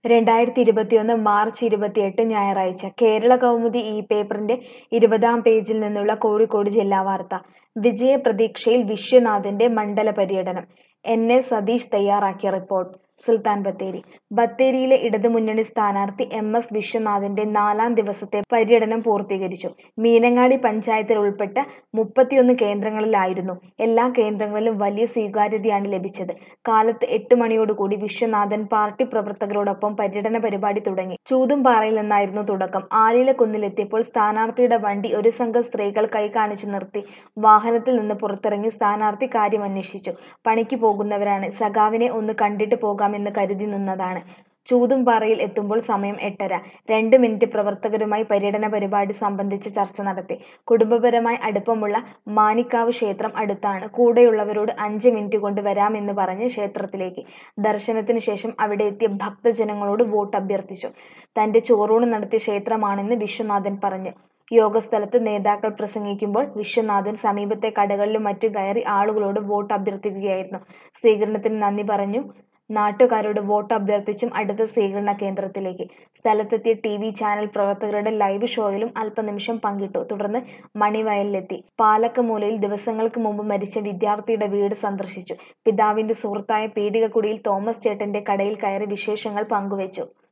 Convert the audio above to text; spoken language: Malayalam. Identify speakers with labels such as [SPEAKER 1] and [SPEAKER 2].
[SPEAKER 1] രണ്ടായിരത്തി ഇരുപത്തിയൊന്ന് മാർച്ച് ഇരുപത്തിയെട്ട് ഞായറാഴ്ച കേരള കൗമുദി ഈ പേപ്പറിന്റെ ഇരുപതാം പേജിൽ നിന്നുള്ള കോഴിക്കോട് ജില്ലാ വാർത്ത വിജയപ്രതീക്ഷയിൽ വിശ്വനാഥിന്റെ മണ്ഡല പര്യടനം എൻ എ സതീഷ് തയ്യാറാക്കിയ റിപ്പോർട്ട് സുൽത്താൻ ബത്തേരി ബത്തേരിയിലെ ഇടതുമുന്നണി സ്ഥാനാർത്ഥി എം എസ് വിശ്വനാഥിന്റെ നാലാം ദിവസത്തെ പര്യടനം പൂർത്തീകരിച്ചു മീനങ്ങാടി പഞ്ചായത്തിൽ ഉൾപ്പെട്ട മുപ്പത്തിയൊന്ന് കേന്ദ്രങ്ങളിലായിരുന്നു എല്ലാ കേന്ദ്രങ്ങളിലും വലിയ സ്വീകാര്യതയാണ് ലഭിച്ചത് കാലത്ത് എട്ട് മണിയോടുകൂടി വിശ്വനാഥൻ പാർട്ടി പ്രവർത്തകരോടൊപ്പം പര്യടന പരിപാടി തുടങ്ങി ചൂതുംപാറയിൽ നിന്നായിരുന്നു തുടക്കം ആലിലക്കുന്നിലെത്തിയപ്പോൾ സ്ഥാനാർത്ഥിയുടെ വണ്ടി ഒരു സംഘം സ്ത്രീകൾ കൈ കാണിച്ചു നിർത്തി വാഹനത്തിൽ നിന്ന് പുറത്തിറങ്ങി സ്ഥാനാർത്ഥി കാര്യം അന്വേഷിച്ചു പണിക്ക് പോകുന്നവരാണ് സഖാവിനെ ഒന്ന് കണ്ടിട്ട് പോകാമെന്ന് കരുതി നിന്നതാണ് ചൂതുംപാറയിൽ എത്തുമ്പോൾ സമയം എട്ടര രണ്ട് മിനിറ്റ് പ്രവർത്തകരുമായി പര്യടന പരിപാടി സംബന്ധിച്ച് ചർച്ച നടത്തി കുടുംബപരമായി അടുപ്പമുള്ള മാനിക്കാവ് ക്ഷേത്രം അടുത്താണ് കൂടെയുള്ളവരോട് അഞ്ച് മിനിറ്റ് കൊണ്ട് വരാമെന്ന് പറഞ്ഞ് ക്ഷേത്രത്തിലേക്ക് ദർശനത്തിന് ശേഷം അവിടെ എത്തിയ ഭക്തജനങ്ങളോട് വോട്ട് അഭ്യർത്ഥിച്ചു തന്റെ ചോറൂണ് നടത്തിയ ക്ഷേത്രമാണെന്ന് വിശ്വനാഥൻ പറഞ്ഞു യോഗസ്ഥലത്ത് നേതാക്കൾ പ്രസംഗിക്കുമ്പോൾ വിശ്വനാഥൻ സമീപത്തെ കടകളിലും മറ്റും കയറി ആളുകളോട് വോട്ട് അഭ്യർത്ഥിക്കുകയായിരുന്നു സ്വീകരണത്തിന് നന്ദി പറഞ്ഞു നാട്ടുകാരോട് വോട്ട് അഭ്യർത്ഥിച്ചും അടുത്ത സ്വീകരണ കേന്ദ്രത്തിലേക്ക് സ്ഥലത്തെത്തിയ ടി വി ചാനൽ പ്രവർത്തകരുടെ ലൈവ് ഷോയിലും അല്പനിമിഷം പങ്കിട്ടു തുടർന്ന് മണിവയലിലെത്തി പാലക്കമൂലയിൽ ദിവസങ്ങൾക്ക് മുമ്പ് മരിച്ച വിദ്യാർത്ഥിയുടെ വീട് സന്ദർശിച്ചു പിതാവിന്റെ സുഹൃത്തായ പീഡികക്കുടിയിൽ തോമസ് ചേട്ടന്റെ കടയിൽ കയറി വിശേഷങ്ങൾ പങ്കുവച്ചു